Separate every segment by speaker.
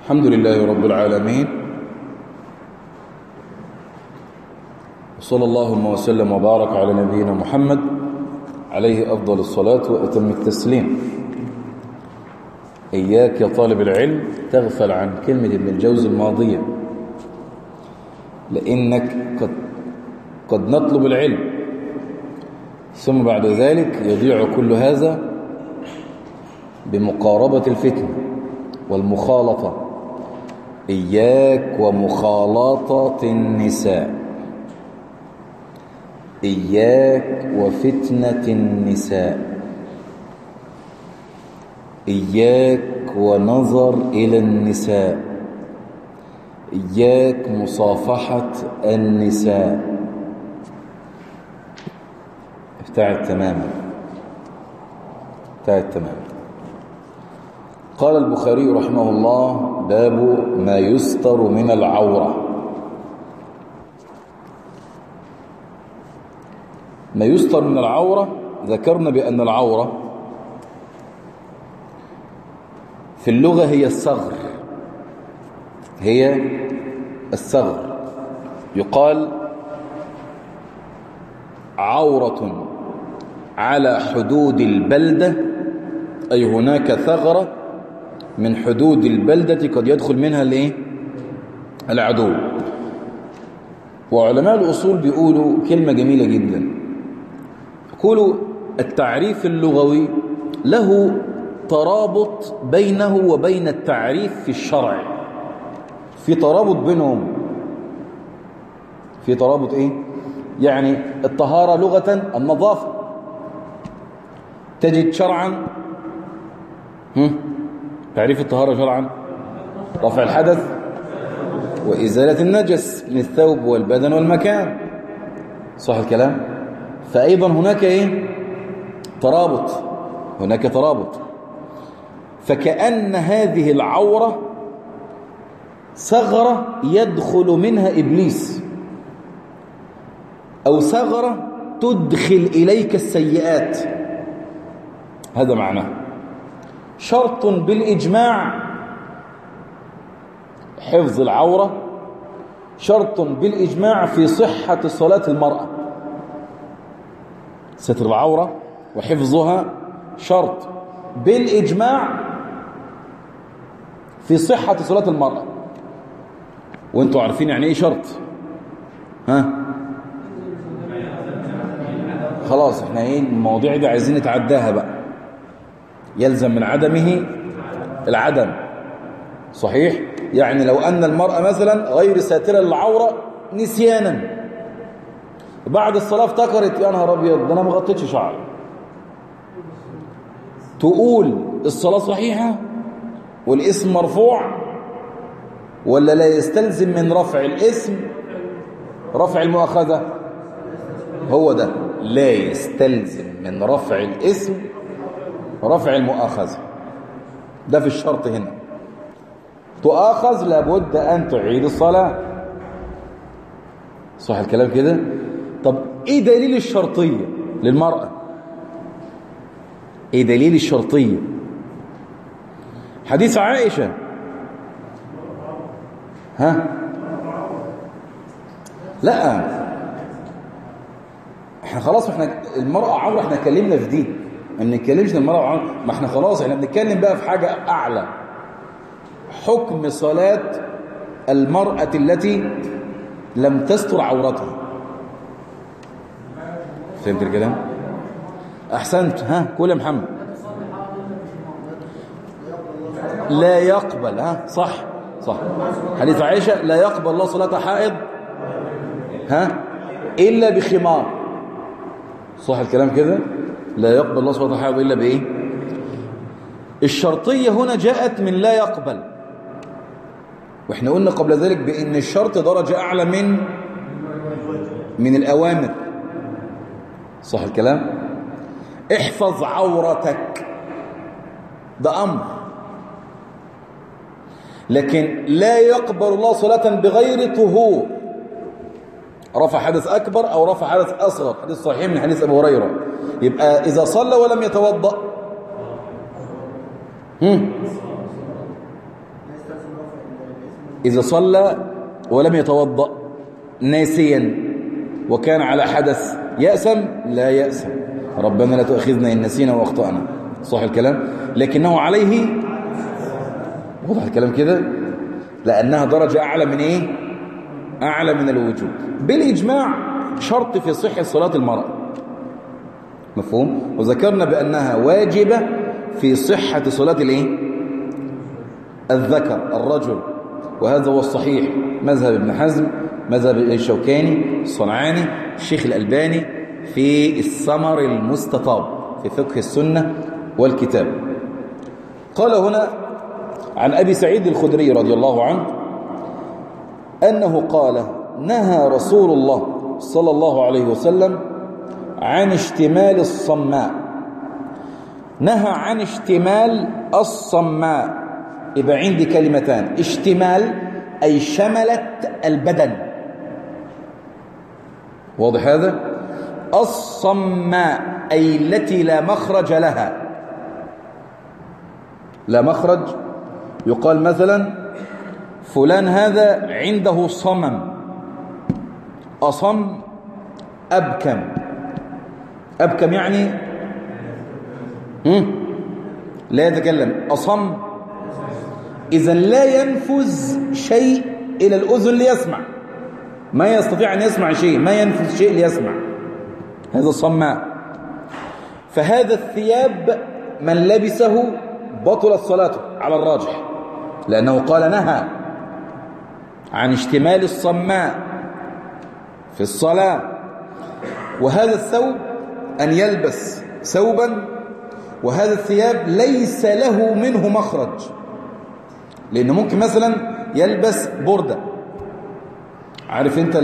Speaker 1: الحمد لله رب العالمين وصلى اللهم وسلم وبارك على نبينا محمد عليه أفضل الصلاة وأتم التسليم إياك يا طالب العلم تغفل عن كلمة ابن الجوز الماضية لأنك قد, قد نطلب العلم ثم بعد ذلك يضيع كل هذا بمقاربة الفتنة والمخالطة إياك ومخالطة النساء إياك وفتنة النساء إياك ونظر إلى النساء إياك مصافحة النساء ابتعد تماما ابتعد تماما قال البخاري رحمه الله باب ما يستر من العورة ما يستر من العورة ذكرنا بأن العورة في اللغة هي الصغر هي الصغر يقال عورة على حدود البلدة أي هناك ثغرة من حدود البلدة قد يدخل منها الايه العدو وعلماء الأصول بيقولوا كلمة جميلة جدا يقولوا التعريف اللغوي له ترابط بينه وبين التعريف في الشرع في ترابط بينهم في ترابط ايه يعني الطهارة لغة النظافة تجد شرعا هم تعريف الطهارة شرعا رفع الحدث وإزالة النجس من الثوب والبدن والمكان صح الكلام فأيضا هناك إيه ترابط هناك ترابط فكأن هذه العورة ثغرة يدخل منها إبليس أو ثغرة تدخل إليك السيئات هذا معناه شرط بالإجماع حفظ العورة شرط بالإجماع في صحة صلاة المرأة ستر العورة وحفظها شرط بالإجماع في صحة صلاة المرأة وانتوا عارفين يعني ايه شرط ها خلاص احنا ايه المواضيع دي عايزين نتعداها بقى يلزم من عدمه العدم صحيح يعني لو أن المرأة مثلا غير ساترة للعورة نسيانا بعد الصلاة افتكرت يا نهار أبيض ده أنا ما غطيتش شعري تقول الصلاة صحيحة والاسم مرفوع ولا لا يستلزم من رفع الاسم رفع المؤاخذة هو ده لا يستلزم من رفع الاسم رفع المؤاخذة ده في الشرط هنا تؤاخذ لابد أن تعيد الصلاة صح الكلام كده طب ايه دليل الشرطية للمرأة ايه دليل الشرطية حديث عائشة ها لا احنا خلاص احنا المرأة عمر احنا اتكلمنا في دي ما بنتكلمش عن المرأة وعن ما احنا خلاص احنا بنتكلم بقى في حاجة أعلى حكم صلاة المرأة التي لم تستر عورتها فهمت الكلام أحسنت ها قول يا محمد لا يقبل ها صح صح حديث عائشة لا يقبل الله صلاة حائض ها إلا بخمار صح الكلام كده لا يقبل الله سبحانه وتعالى إلا بإيه الشرطية هنا جاءت من لا يقبل وإحنا قلنا قبل ذلك بأن الشرط درجة أعلى من من الأوامر صح الكلام احفظ عورتك ده أمر لكن لا يقبل الله صلاة بغير طهور رفع حدث أكبر أو رفع حدث أصغر حديث صحيح من حديث أبو هريرة يبقى إذا صلى ولم يتوضأ هم. إذا صلى ولم يتوضأ ناسيا وكان على حدث يأسم لا يأسم ربنا لا تؤاخذنا إن نسينا وأخطأنا صح الكلام لكنه عليه وضح الكلام كده لأنها درجة أعلى من إيه أعلى من الوجوب بالإجماع شرط في صحة صلاة المرأة مفهوم وذكرنا بأنها واجبة في صحة صلاة الإيه الذكر الرجل وهذا هو الصحيح مذهب ابن حزم مذهب الشوكاني الصنعاني الشيخ الألباني في الثمر المستطاب في فقه السنة والكتاب قال هنا عن أبي سعيد الخدري رضي الله عنه أنه قال نهى رسول الله صلى الله عليه وسلم عن اشتمال الصماء نهى عن اشتمال الصماء يبقى عندي كلمتان اشتمال أي شملت البدن واضح هذا الصماء أي التي لا مخرج لها لا مخرج يقال مثلا فلان هذا عنده صمم أصم أبكم أبكم يعني لا يتكلم أصم إذا لا ينفذ شيء إلى الأذن ليسمع ما يستطيع أن يسمع شيء ما ينفذ شيء ليسمع هذا الصماء فهذا الثياب من لبسه بطلت صلاته على الراجح لأنه قال نهى عن اشتمال الصماء في الصلاة وهذا الثوب أن يلبس ثوبا وهذا الثياب ليس له منه مخرج لأنه ممكن مثلا يلبس بردة عارف انت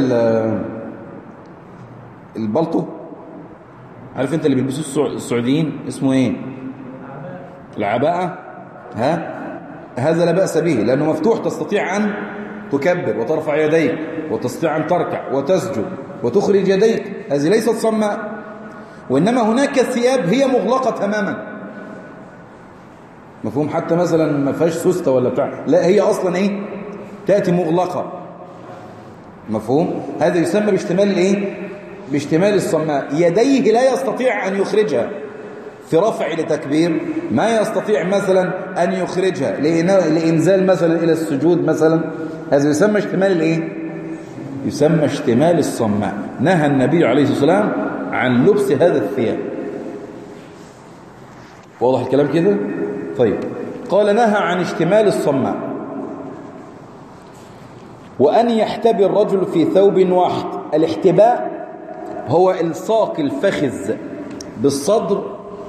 Speaker 1: البلطو عارف انت اللي بيلبسوه السعوديين اسمه ايه العباءة ها هذا لا بأس به لأنه مفتوح تستطيع أن تكبر وترفع يديك وتستطيع أن تركع وتسجد وتخرج يديك هذه ليست صماء وإنما هناك ثياب هي مغلقة تماما مفهوم حتى مثلا ما فيهاش سوسته ولا بتاع لا هي اصلا ايه تاتي مغلقه مفهوم هذا يسمى باشتمال الايه باشتمال الصماء يديه لا يستطيع ان يخرجها في رفع لتكبير ما يستطيع مثلا ان يخرجها لانزال مثلا الى السجود مثلا هذا يسمى اشتمال الايه يسمى اشتمال الصماء نهى النبي عليه الصلاه والسلام عن لبس هذا الثياب واضح الكلام كده طيب قال نهى عن اشتمال الصماء وأن يحتبي الرجل في ثوب واحد الاحتباء هو الصاق الفخذ بالصدر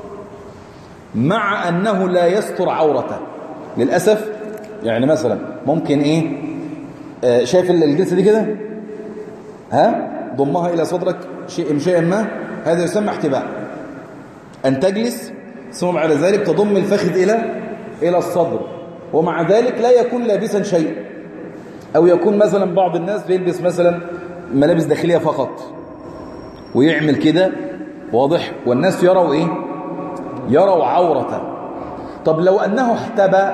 Speaker 1: مع أنه لا يستر عورته للأسف يعني مثلا ممكن إيه آه شايف الجلسة دي كده ها ضمها إلى صدرك شيء شيئا ما هذا يسمى احتباء أن تجلس ثم بعد ذلك تضم الفخذ إلى إلى الصدر ومع ذلك لا يكون لابسا شيء أو يكون مثلا بعض الناس بيلبس مثلا ملابس داخلية فقط ويعمل كده واضح والناس يروا إيه يروا عورته طب لو أنه احتبى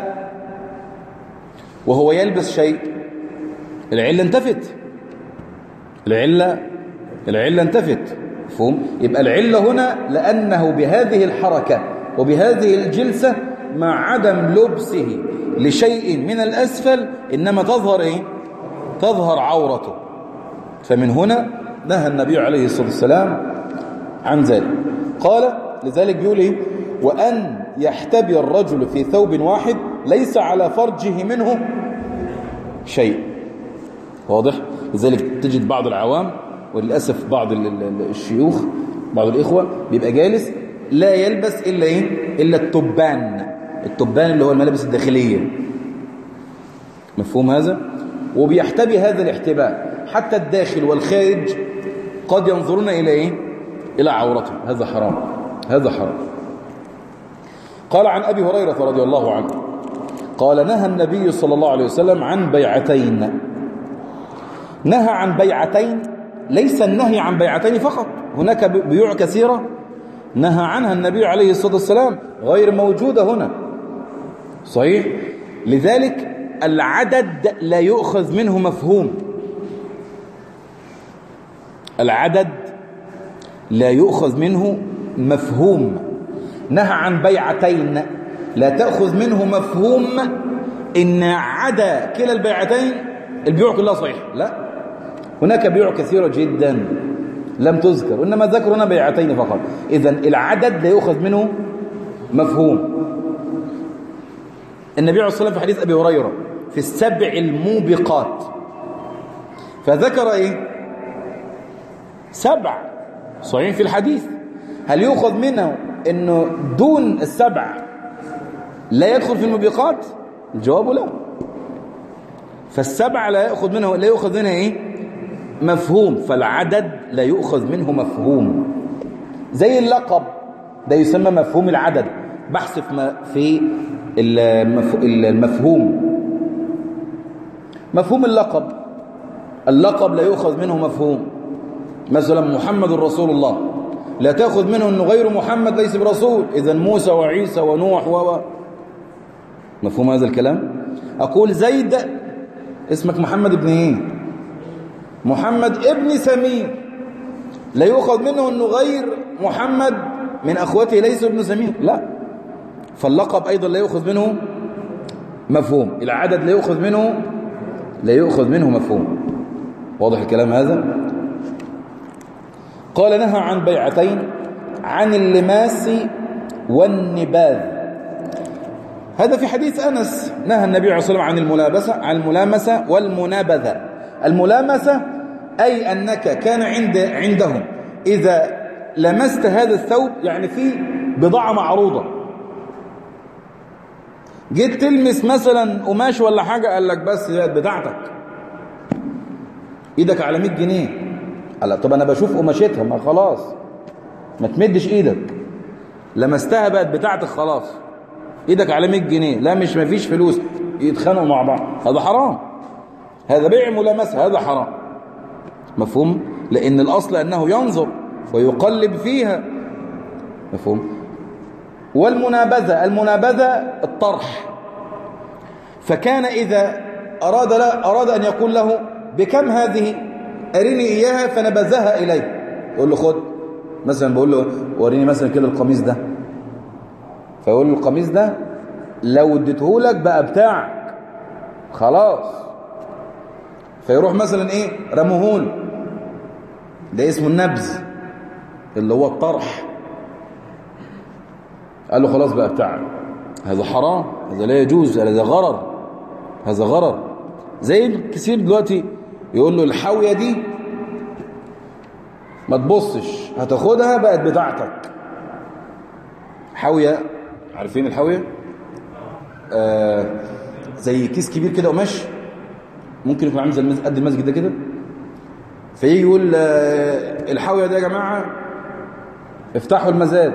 Speaker 1: وهو يلبس شيء العلة انتفت العلة العلة انتفت مفهوم يبقى العلة هنا لأنه بهذه الحركة وبهذه الجلسة مع عدم لبسه لشيء من الأسفل إنما تظهر إيه؟ تظهر عورته فمن هنا نهى النبي عليه الصلاة والسلام عن ذلك قال لذلك بيقول إيه وأن يحتبي الرجل في ثوب واحد ليس على فرجه منه شيء واضح لذلك تجد بعض العوام وللأسف بعض الشيوخ بعض الإخوة بيبقى جالس لا يلبس إلا إيه إلا التبان التبان اللي هو الملابس الداخلية مفهوم هذا وبيحتبي هذا الاحتباء حتى الداخل والخارج قد ينظرون إلى إيه إلى عورته هذا حرام هذا حرام قال عن أبي هريرة رضي الله عنه قال نهى النبي صلى الله عليه وسلم عن بيعتين نهى عن بيعتين ليس النهي عن بيعتين فقط هناك بيوع كثيرة نهى عنها النبي عليه الصلاة والسلام غير موجودة هنا صحيح لذلك العدد لا يؤخذ منه مفهوم العدد لا يؤخذ منه مفهوم نهى عن بيعتين لا تأخذ منه مفهوم إن عدا كلا البيعتين البيوع كلها صحيح لا هناك بيوع كثيرة جدا لم تذكر وإنما ذكر هنا بيعتين فقط إذا العدد لا يؤخذ منه مفهوم النبي عليه الصلاة والسلام في حديث أبي هريرة في السبع الموبقات فذكر إيه سبع صحيح في الحديث هل يؤخذ منه أنه دون السبع لا يدخل في الموبقات الجواب لا فالسبع لا يأخذ منه لا يؤخذ منها إيه مفهوم فالعدد لا يؤخذ منه مفهوم زي اللقب ده يسمى مفهوم العدد بحث في المفهوم مفهوم اللقب اللقب لا يؤخذ منه مفهوم مثلا محمد رسول الله لا تأخذ منه أنه غير محمد ليس برسول إذا موسى وعيسى ونوح و مفهوم هذا الكلام أقول زيد اسمك محمد ابن ايه محمد ابن سمير لا يؤخذ منه أنه غير محمد من أخوته ليس ابن سمير لا فاللقب أيضا لا يؤخذ منه مفهوم العدد لا يؤخذ منه لا يؤخذ منه مفهوم واضح الكلام هذا قال نهى عن بيعتين عن اللماس والنباذ هذا في حديث أنس نهى النبي عليه الصلاة والسلام عن الملابسة عن الملامسة والمنابذة الملامسة أي أنك كان عند عندهم إذا لمست هذا الثوب يعني في بضاعة معروضة جيت تلمس مثلا قماش ولا حاجة قال لك بس بتاعتك ايدك على 100 جنيه قال طب انا بشوف قماشتها ما خلاص ما تمدش ايدك لمستها بقت بتاعتك خلاص ايدك على 100 جنيه لا مش مفيش فلوس يتخانقوا مع بعض هذا حرام هذا بيع ملامسه هذا حرام مفهوم لان الاصل انه ينظر ويقلب فيها مفهوم والمنابذة المنابذة الطرح فكان إذا أراد, لا أراد أن يقول له بكم هذه أريني إياها فنبذها إليه يقول له خد مثلا بقول له وريني مثلا كده القميص ده فيقول له القميص ده لو اديته لك بقى بتاعك خلاص فيروح مثلا ايه رموهول ده اسمه النبذ اللي هو الطرح قال له خلاص بقى بتاعك هذا حرام هذا لا يجوز هذا غرر هذا غرر زي كثير دلوقتي يقول له الحاوية دي ما تبصش هتاخدها بقت بتاعتك حاوية عارفين الحاوية آه زي كيس كبير كده قماش ممكن يكون عامل زي قد المسجد ده كده فيجي يقول آه الحاوية دي يا جماعة افتحوا المزاد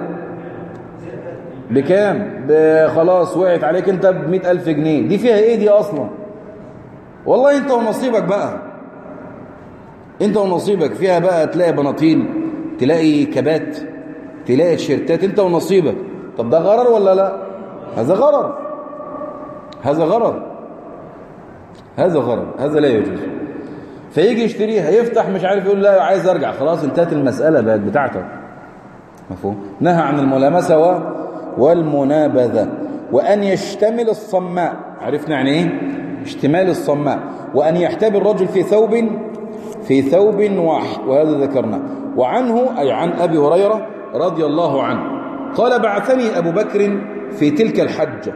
Speaker 1: بكام خلاص وقعت عليك انت ب ألف جنيه دي فيها ايه دي اصلا والله انت ونصيبك بقى انت ونصيبك فيها بقى تلاقي بناطيل تلاقي كبات تلاقي تيشيرتات انت ونصيبك طب ده غرر ولا لا هذا غرر هذا غرر هذا غرر هذا لا يجوز فيجي يشتريها يفتح مش عارف يقول لا عايز ارجع خلاص انتهت المسألة بقت بتاعتك مفهوم نهى عن الملامسة و والمنابذة وأن يشتمل الصماء عرفنا يعني ايه اشتمال الصماء وأن يحتبي الرجل في ثوب في ثوب واحد وهذا ذكرنا وعنه أي عن أبي هريرة رضي الله عنه قال بعثني أبو بكر في تلك الحجة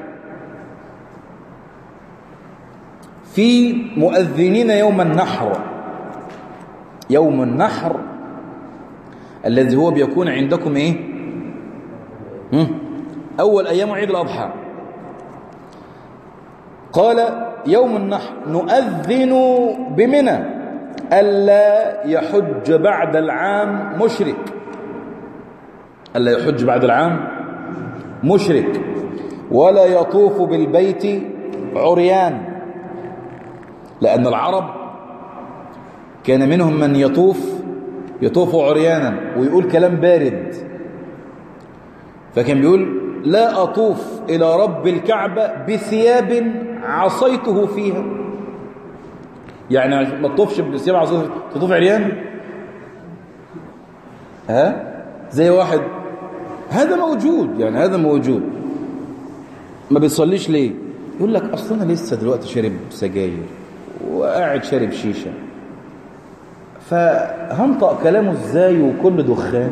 Speaker 1: في مؤذنين يوم النحر يوم النحر الذي هو بيكون عندكم ايه هم؟ أول أيام عيد الأضحى قال يوم النحر نؤذن بمنى ألا يحج بعد العام مشرك ألا يحج بعد العام مشرك ولا يطوف بالبيت عريان لأن العرب كان منهم من يطوف يطوف عريانا ويقول كلام بارد فكان بيقول لا أطوف إلى رب الكعبة بثياب عصيته فيها يعني ما تطوفش بثياب عصيته تطوف عريان ها زي واحد هذا موجود يعني هذا موجود ما بيصليش ليه يقول لك اصل انا لسه دلوقتي شارب سجاير وقاعد شارب شيشه فهنطق كلامه ازاي وكل دخان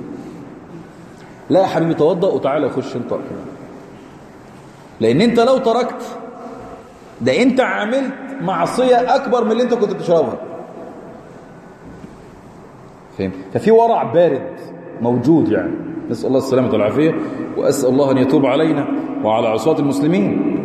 Speaker 1: لا يا حبيبي توضأ وتعالى خش انطق كلام لان انت لو تركت ده انت عملت معصية اكبر من اللي انت كنت بتشربها فهم ففي ورع بارد موجود يعني نسأل الله السلامة والعافية وأسأل الله أن يتوب علينا وعلى عصاة المسلمين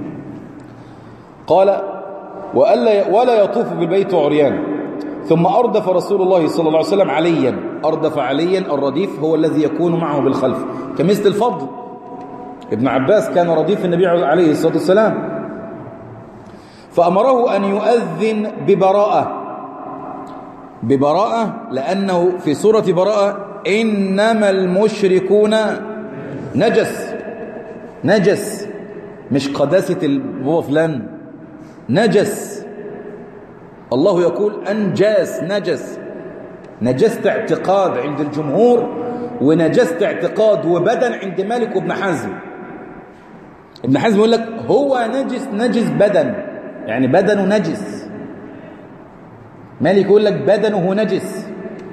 Speaker 1: قال وألا ولا يطوف بالبيت عريان ثم أردف رسول الله صلى الله عليه وسلم عليا أردف عليا الرديف هو الذي يكون معه بالخلف كمثل الفضل ابن عباس كان رديف النبي عليه الصلاة والسلام فأمره أن يؤذن ببراءة ببراءة لأنه في سورة براءة إنما المشركون نجس نجس مش قداسة البابا فلان نجس الله يقول أنجاس نجس نجست اعتقاد عند الجمهور ونجست اعتقاد وبدن عند مالك وابن حزم ابن حزم يقول لك هو نجس نجس بدن يعني بدنه نجس مالك يقول لك بدنه نجس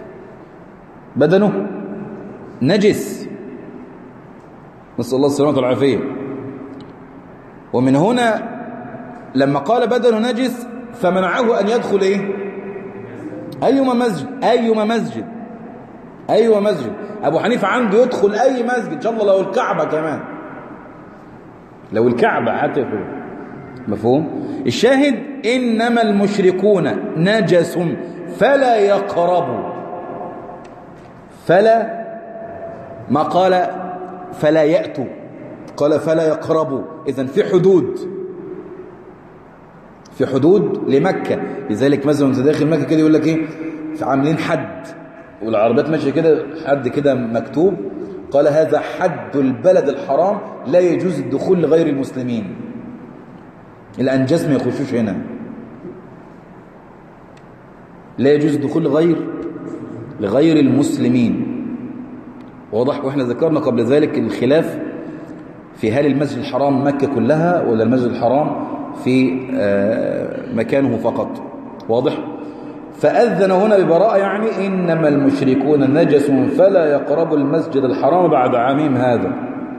Speaker 1: بدنه نجس نسأل الله السلامة والعافية ومن هنا لما قال بدنه نجس فمنعه أن يدخل إيه أيما مسجد أيما مسجد أيما مسجد أبو حنيفة عنده يدخل أي مسجد إن شاء الله لو الكعبة كمان لو الكعبة حتى يقول مفهوم الشاهد إنما المشركون نجس فلا يقربوا فلا ما قال فلا يأتوا قال فلا يقربوا إذن في حدود في حدود لمكة لذلك مثلا وانت داخل مكة كده يقول لك ايه عاملين حد والعربيات ماشيه كده حد كده مكتوب قال هذا حد البلد الحرام لا يجوز الدخول لغير المسلمين الأنجاس ما يخشوش هنا لا يجوز الدخول لغير لغير المسلمين واضح واحنا ذكرنا قبل ذلك الخلاف في هل المسجد الحرام مكة كلها ولا المسجد الحرام في مكانه فقط واضح فأذن هنا ببراءة يعني إنما المشركون نجس فلا يقربوا المسجد الحرام بعد عامهم هذا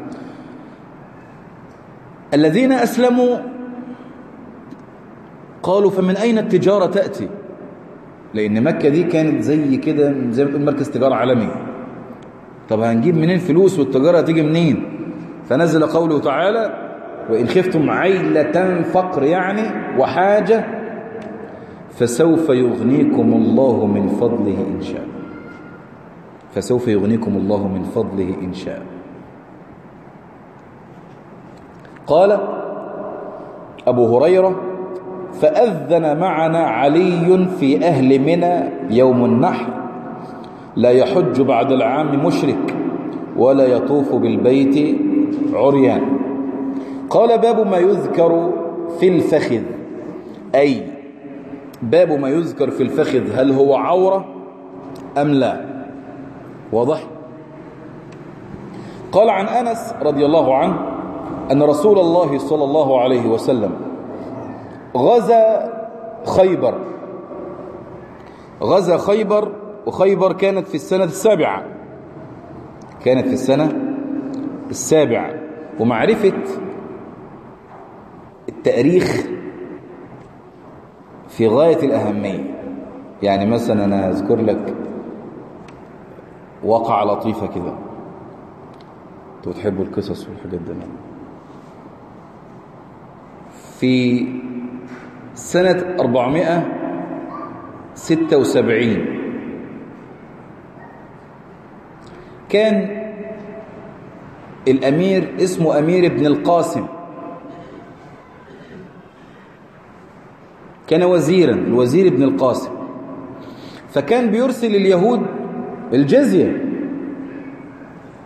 Speaker 1: الذين أسلموا قالوا فمن أين التجارة تأتي لأن مكة دي كانت زي كده زي ما تقول مركز تجارة عالمي طب هنجيب منين فلوس والتجارة هتيجي منين فنزل قوله تعالى وإن خفتم عيلة فقر يعني وحاجة فسوف يغنيكم الله من فضله إن شاء فسوف يغنيكم الله من فضله إن شاء قال أبو هريرة فأذن معنا علي في أهل منى يوم النحر لا يحج بعد العام مشرك ولا يطوف بالبيت عريان قال باب ما يذكر في الفخذ أي باب ما يذكر في الفخذ هل هو عورة أم لا واضح قال عن أنس رضي الله عنه أن رسول الله صلى الله عليه وسلم غزا خيبر غزا خيبر وخيبر كانت في السنة السابعة كانت في السنة السابعة ومعرفة التاريخ في غاية الأهمية يعني مثلا أنا أذكر لك واقع لطيفة كده انتوا تحبوا القصص والحاجات دي في سنة 476 كان الأمير اسمه أمير ابن القاسم كان وزيرا الوزير ابن القاسم فكان بيرسل اليهود الجزية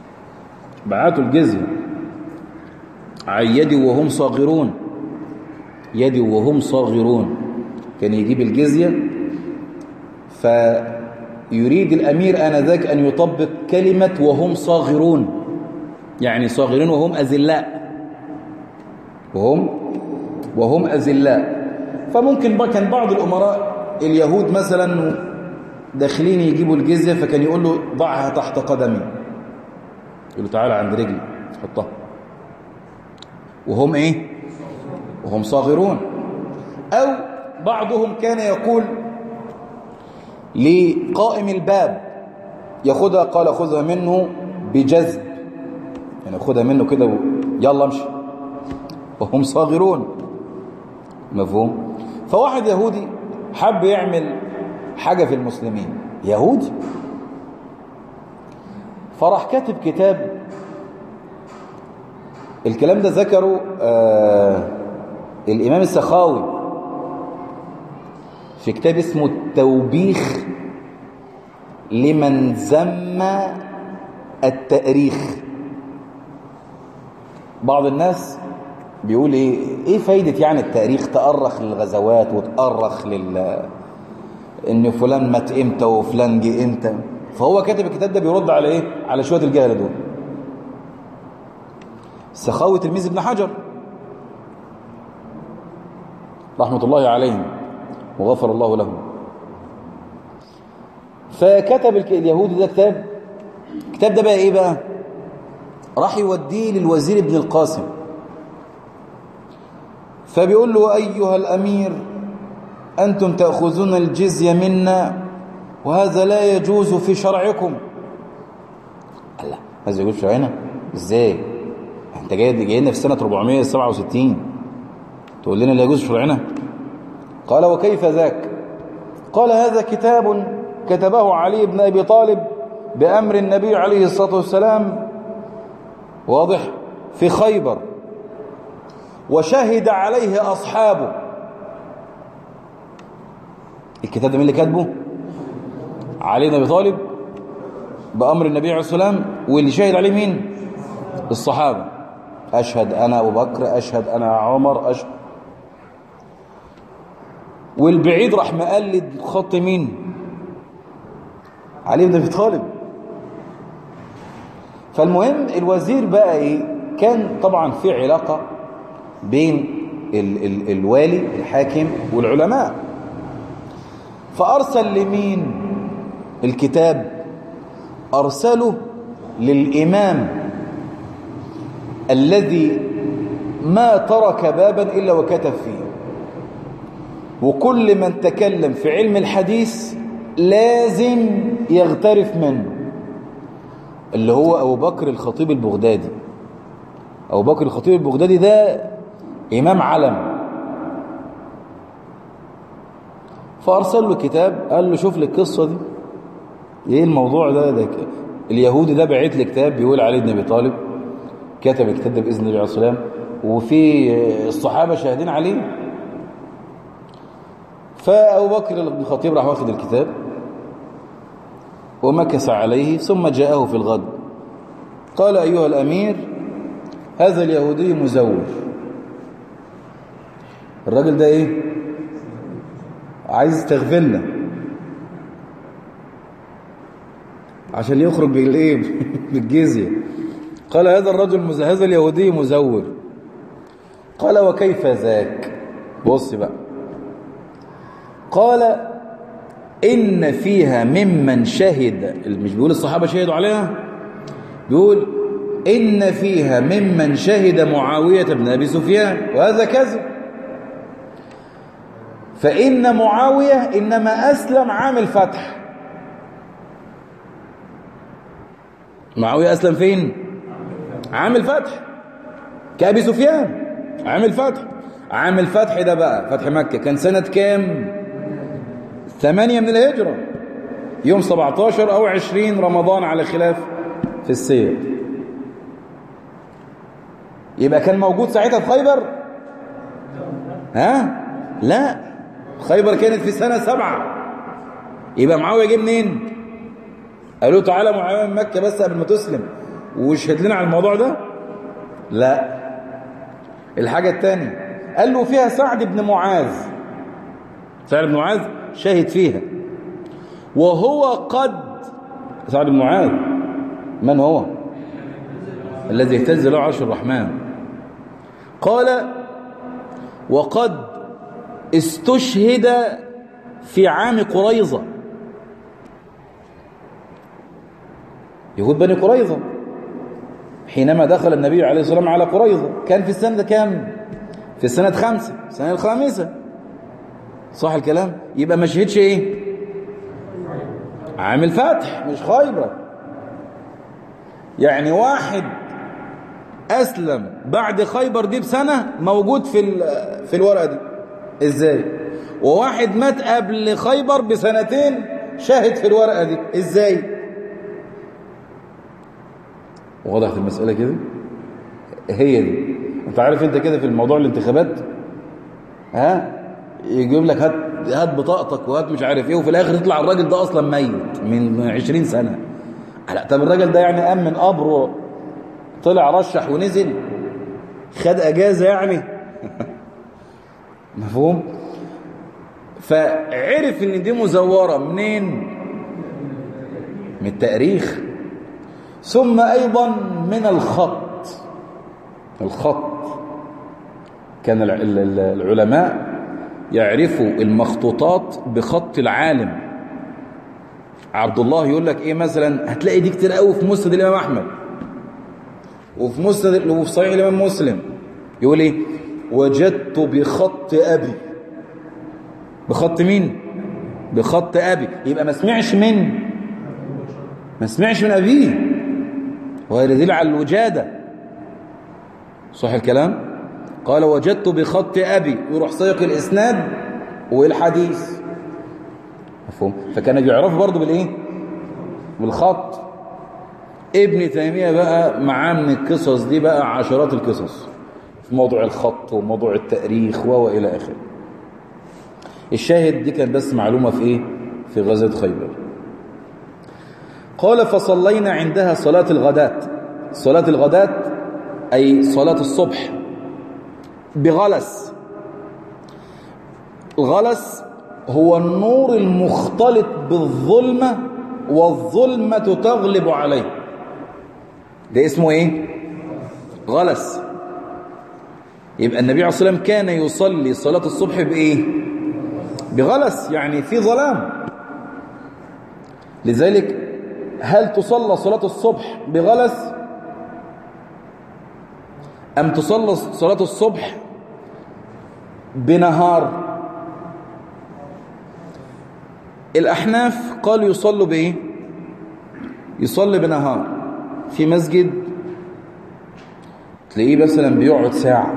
Speaker 1: بعاتوا الجزية عيدوا وهم صاغرون يدي وهم صاغرون كان يجيب الجزية فيريد الأمير آنذاك أن يطبق كلمة وهم صاغرون يعني صاغرون وهم أذلاء وهم وهم أذلاء فممكن كان بعض الأمراء اليهود مثلا داخلين يجيبوا الجزية فكان يقول له ضعها تحت قدمي يقول له تعالى عند رجلي حطها وهم ايه وهم صاغرون او بعضهم كان يقول لقائم الباب ياخدها قال خذها منه بجذب يعني خذها منه كده يلا امشي وهم صاغرون مفهوم فواحد يهودي حب يعمل حاجة في المسلمين يهودي فراح كاتب كتاب الكلام ده ذكره آه الإمام السخاوي في كتاب اسمه التوبيخ لمن ذم التأريخ بعض الناس بيقول ايه ايه فايدة يعني التاريخ تأرخ للغزوات وتأرخ لل ان فلان مات امتى وفلان جه امتى فهو كاتب الكتاب ده بيرد على ايه على شويه الجهله دول سخاوي تلميذ ابن حجر رحمه الله عليهم وغفر الله لهم فكتب اليهودي ده كتاب الكتاب ده بقى ايه بقى راح يوديه للوزير ابن القاسم فبيقول له ايها الامير أنتم تأخذون الجزية منا وهذا لا يجوز في شرعكم الله هذا يجوز في شرعنا ازاي انت جاي جاينا في سنة 467 تقول لنا لا يجوز في شرعنا قال وكيف ذاك قال هذا كتاب كتبه علي بن أبي طالب بأمر النبي عليه الصلاة والسلام واضح في خيبر وشهد عليه أصحابه الكتاب ده مين اللي كاتبه علي بن ابي طالب بامر النبي عليه الصلاه والسلام واللي شهد عليه مين الصحابه اشهد انا ابو بكر اشهد انا عمر اشهد والبعيد راح مقلد خط مين علي بن ابي طالب فالمهم الوزير بقى ايه كان طبعا في علاقه بين ال ال الوالي الحاكم والعلماء فأرسل لمين الكتاب أرسله للإمام الذي ما ترك بابا إلا وكتب فيه وكل من تكلم في علم الحديث لازم يغترف منه اللي هو أبو بكر الخطيب البغدادي أبو بكر الخطيب البغدادي ده إمام علم فأرسل له كتاب قال له شوف لي القصة دي ايه الموضوع ده, ده اليهودي ده بعت لي كتاب بيقول علي بن ابي طالب كتب الكتاب ده باذن الله عليه السلام وفي الصحابه شاهدين عليه فابو بكر الخطيب راح واخد الكتاب ومكث عليه ثم جاءه في الغد قال ايها الامير هذا اليهودي مزور الراجل ده ايه عايز يستغفلنا عشان يخرج بالايه بالجزيه قال هذا الرجل مز... هذا اليهودي مزور قال وكيف ذاك بص بقى قال إن فيها ممن شهد مش بيقول الصحابة شهدوا عليها بيقول إن فيها ممن شهد معاوية بن أبي سفيان وهذا كذب فإن معاوية إنما أسلم عام الفتح معاوية أسلم فين عام الفتح كأبي سفيان عام الفتح عام الفتح ده بقى فتح مكة كان سنة كام ثمانية من الهجرة يوم 17 أو 20 رمضان على خلاف في السير يبقى كان موجود ساعتها في خيبر ها لا خيبر كانت في سنة سبعة يبقى معاوية جه منين قالوا تعالى معاوية من مكة بس قبل ما تسلم واشهد لنا على الموضوع ده لا الحاجة الثانية قال له فيها سعد بن معاذ سعد بن معاذ شاهد فيها وهو قد سعد بن معاذ من هو الذي اهتز له عرش الرحمن قال وقد استشهد في عام قريظة يهود بني قريظة حينما دخل النبي عليه الصلاة والسلام على قريظة كان في السنة كام في السنة خمسة السنة الخامسة صح الكلام يبقى ما شهدش ايه عام الفتح مش خيبر يعني واحد أسلم بعد خيبر دي بسنة موجود في في الورقة دي إزاي وواحد مات قبل خيبر بسنتين شاهد في الورقة دي إزاي وضحت المسألة كده هي دي انت عارف انت كده في الموضوع الانتخابات ها يجيب لك هات هات بطاقتك وهات مش عارف ايه وفي الاخر يطلع الراجل ده اصلا ميت من 20 سنة لا طب الراجل ده يعني قام من قبره طلع رشح ونزل خد اجازة يعني مفهوم فعرف ان دي مزورة منين من التاريخ ثم ايضا من الخط الخط كان العلماء يعرفوا المخطوطات بخط العالم عبد الله يقول لك ايه مثلا هتلاقي دي كتير قوي في مسند الامام احمد وفي مسند وفي صحيح الامام مسلم يقول ايه وجدت بخط ابي بخط مين بخط ابي يبقى ما سمعش من ما سمعش من ابيه وهذا يدل على الوجاده صح الكلام قال وجدت بخط ابي يروح سيق الاسناد والحديث مفهوم فكان بيعرف برضه بالايه بالخط ابن تيميه بقى معاه من القصص دي بقى عشرات القصص في موضوع الخط وموضوع التاريخ والى اخره الشاهد دي كان بس معلومه في ايه في غزوه خيبر قال فصلينا عندها صلاه الغداة صلاه الغداة اي صلاه الصبح بغلس الغلس هو النور المختلط بالظلمة والظلمة تغلب عليه ده اسمه ايه غلس يبقى النبي عليه الصلاة والسلام كان يصلي صلاة الصبح بايه بغلس يعني في ظلام لذلك هل تصلى صلاة الصبح بغلس أم تصلى صلاة الصبح بنهار الأحناف قالوا يصلوا بإيه يصلي بنهار في مسجد تلاقيه مثلا بيقعد ساعة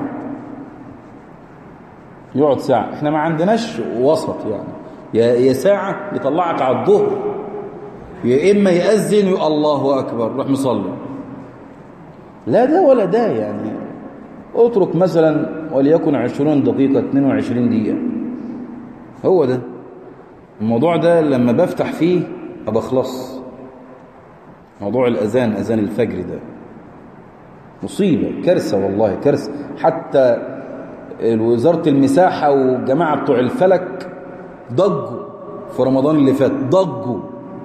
Speaker 1: يقعد ساعة احنا ما عندناش وسط يعني يا يا ساعة يطلعك على الظهر يا إما يأذن يقول الله أكبر روح مصلي لا ده ولا ده يعني اترك مثلا وليكن عشرون دقيقة 22 دقيقة هو ده الموضوع ده لما بفتح فيه أبخلص موضوع الأذان أذان الفجر ده مصيبة كارثة والله كارثة حتى وزارة المساحة والجماعة بتوع الفلك ضجوا في رمضان اللي فات ضجوا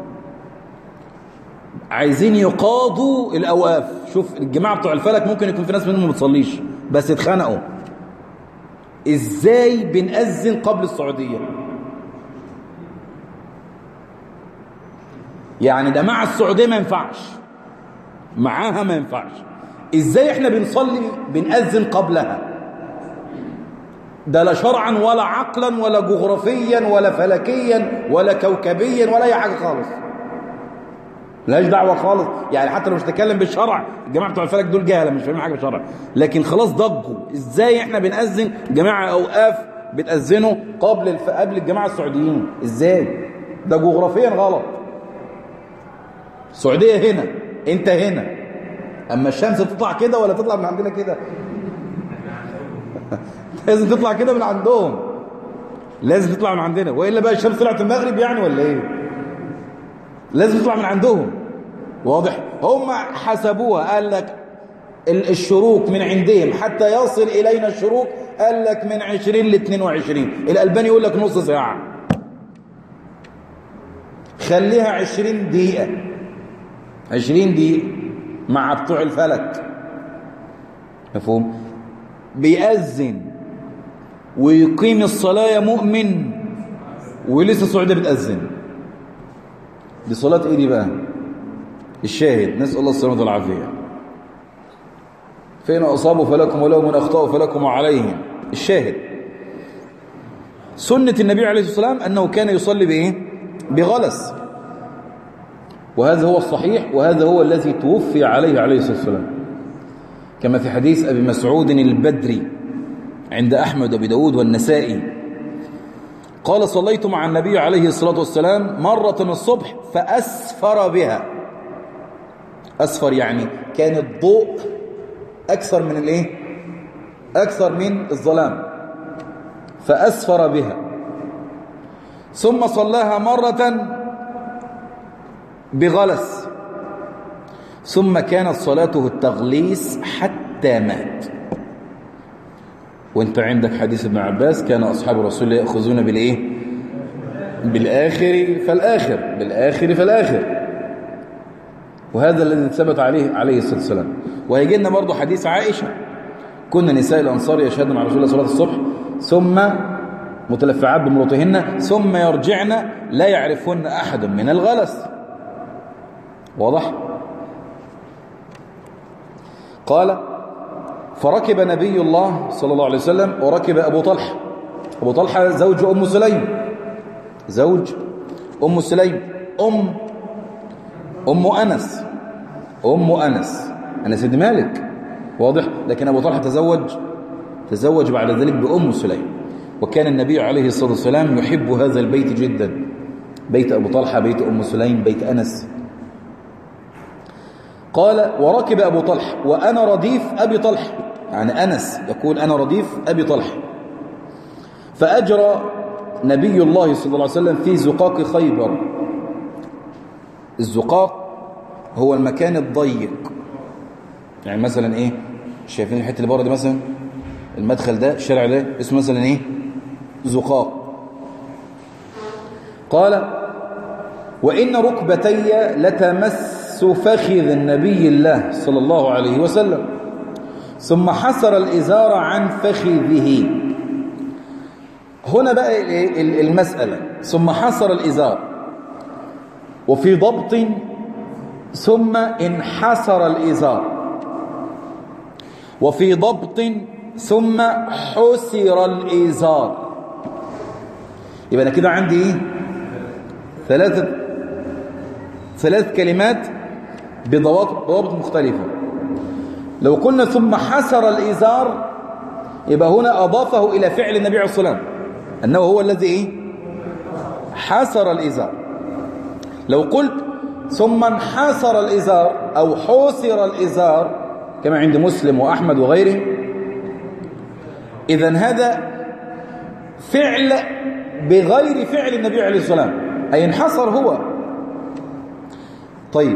Speaker 1: عايزين يقاضوا الأواف شوف الجماعة بتوع الفلك ممكن يكون في ناس منهم ما بتصليش بس اتخانقوا ازاي بنأذن قبل السعودية يعني ده مع السعودية ما ينفعش معاها ما ينفعش ازاي احنا بنصلي بنأذن قبلها ده لا شرعا ولا عقلا ولا جغرافيا ولا فلكيا ولا كوكبيا ولا اي حاجة خالص ملهاش دعوة خالص يعني حتى لو مش تتكلم بالشرع الجماعة بتوع الفلك دول جهلة مش فاهمين حاجة بالشرع لكن خلاص ضجوا ازاي احنا بنأذن جماعة اوقاف بتأذنوا قبل الف... قبل الجماعة السعوديين ازاي ده جغرافيا غلط السعودية هنا انت هنا اما الشمس تطلع كده ولا تطلع من عندنا كده لازم تطلع كده من عندهم لازم تطلع من عندنا والا بقى الشمس طلعت المغرب يعني ولا ايه لازم تطلع من عندهم واضح هم حسبوها قال لك الشروق من عندهم حتى يصل إلينا الشروق قال لك من 20 ل 22 الألباني يقول لك نص ساعة خليها 20 دقيقة 20 دقيقة مع بتوع الفلك مفهوم بيأذن ويقيم الصلاة يا مؤمن ولسه السعودية بتأذن دي صلاة ايه دي بقى الشاهد نسأل الله السلامة والعافية فإن أصابوا فلكم ولو من أخطأوا فلكم وعليهم الشاهد سنة النبي عليه الصلاة والسلام أنه كان يصلي بإيه بغلس وهذا هو الصحيح وهذا هو الذي توفي عليه عليه الصلاة والسلام كما في حديث أبي مسعود البدري عند أحمد وأبي داود والنسائي قال صليت مع النبي عليه الصلاة والسلام مرة الصبح فأسفر بها أسفر يعني كان الضوء أكثر من الإيه؟ أكثر من الظلام فأسفر بها ثم صلاها مرة بغلس ثم كانت صلاته التغليس حتى مات وانت عندك حديث ابن عباس كان أصحاب رسول الله يأخذون بالإيه بالآخر فالآخر بالآخر فالآخر وهذا الذي ثبت عليه عليه الصلاة والسلام وهيجي لنا برضه حديث عائشة كنا نساء الأنصار يشهدن مع رسول الله صلاة الصبح ثم متلفعات بمروطهن ثم يرجعن لا يعرفهن أحد من الغلس واضح قال فركب نبي الله صلى الله عليه وسلم وركب أبو طلحة أبو طلحة زوج أم سليم زوج أم سليم أم أم أنس أم أنس أنس بن مالك واضح لكن أبو طلحة تزوج تزوج بعد ذلك بأم سليم وكان النبي عليه الصلاة والسلام يحب هذا البيت جدا بيت أبو طلحة بيت أم سليم بيت أنس قال وركب أبو طلحة وأنا رديف أبي طلحة يعني أنس يقول أنا رديف أبي طلحة فأجرى نبي الله صلى الله عليه وسلم في زقاق خيبر الزقاق هو المكان الضيق يعني مثلا ايه شايفين الحته اللي بره دي مثلا المدخل ده الشارع ده اسمه مثلا ايه زقاق قال وان ركبتي لتمس فخذ النبي الله صلى الله عليه وسلم ثم حسر الازار عن فخذه هنا بقى المساله ثم حسر الازار وفي ضبط ثم انحسر الإزار وفي ضبط ثم حسر الإزار يبقى أنا كده عندي إيه؟ ثلاثة ثلاث كلمات بضوابط بضوابط مختلفة لو قلنا ثم حسر الإزار يبقى هنا أضافه إلى فعل النبي عليه الصلاة والسلام أنه هو الذي إيه؟ حسر الإزار لو قلت ثم انحسر الإزار أو حسر الإزار كما عند مسلم وأحمد وغيره إذا هذا فعل بغير فعل النبي عليه الصلاة والسلام أي انحصر هو طيب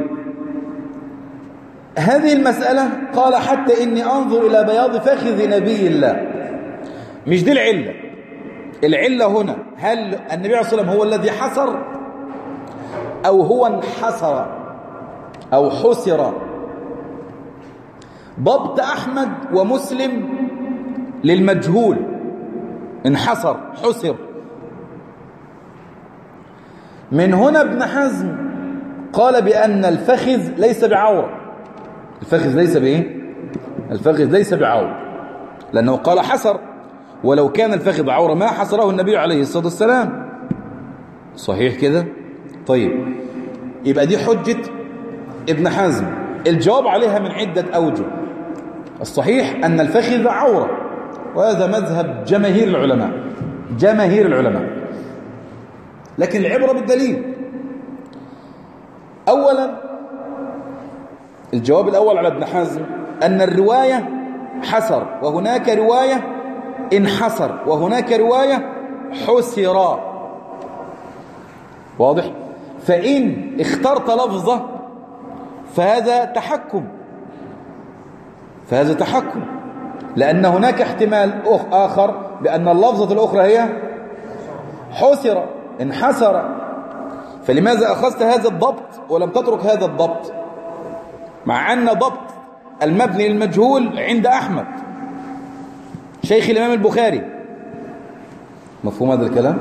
Speaker 1: هذه المسألة قال حتى إني أنظر إلى بياض فخذ نبي الله مش دي العلة العلة هنا هل النبي عليه الصلاة والسلام هو الذي حصر أو هو انحصر أو حسر ضبط أحمد ومسلم للمجهول انحصر حسر من هنا ابن حزم قال بأن الفخذ ليس بعورة الفخذ ليس بإيه الفخذ ليس بعورة لأنه قال حسر ولو كان الفخذ عورة ما حصره النبي عليه الصلاة والسلام صحيح كده طيب يبقى دي حجة ابن حزم الجواب عليها من عدة أوجه الصحيح أن الفخذ عورة وهذا مذهب جماهير العلماء جماهير العلماء لكن العبرة بالدليل أولا الجواب الأول على ابن حزم أن الرواية حسر وهناك رواية انحسر وهناك رواية حسرا واضح فإن اخترت لفظة فهذا تحكم فهذا تحكم لأن هناك احتمال آخر بأن اللفظة الأخرى هي حسر انحسر فلماذا أخذت هذا الضبط ولم تترك هذا الضبط مع أن ضبط المبني للمجهول عند أحمد شيخ الإمام البخاري مفهوم هذا الكلام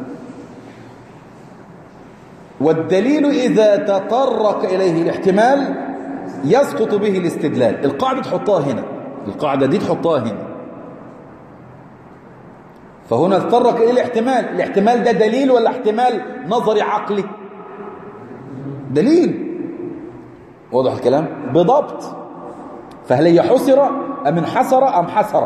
Speaker 1: والدليل إذا تطرق إليه الاحتمال يسقط به الاستدلال القاعدة تحطها هنا القاعدة دي تحطها هنا فهنا تطرق إليه الاحتمال الاحتمال ده دليل ولا احتمال نظري عقلي دليل واضح الكلام بضبط فهل هي حسر أم انحسر أم حسر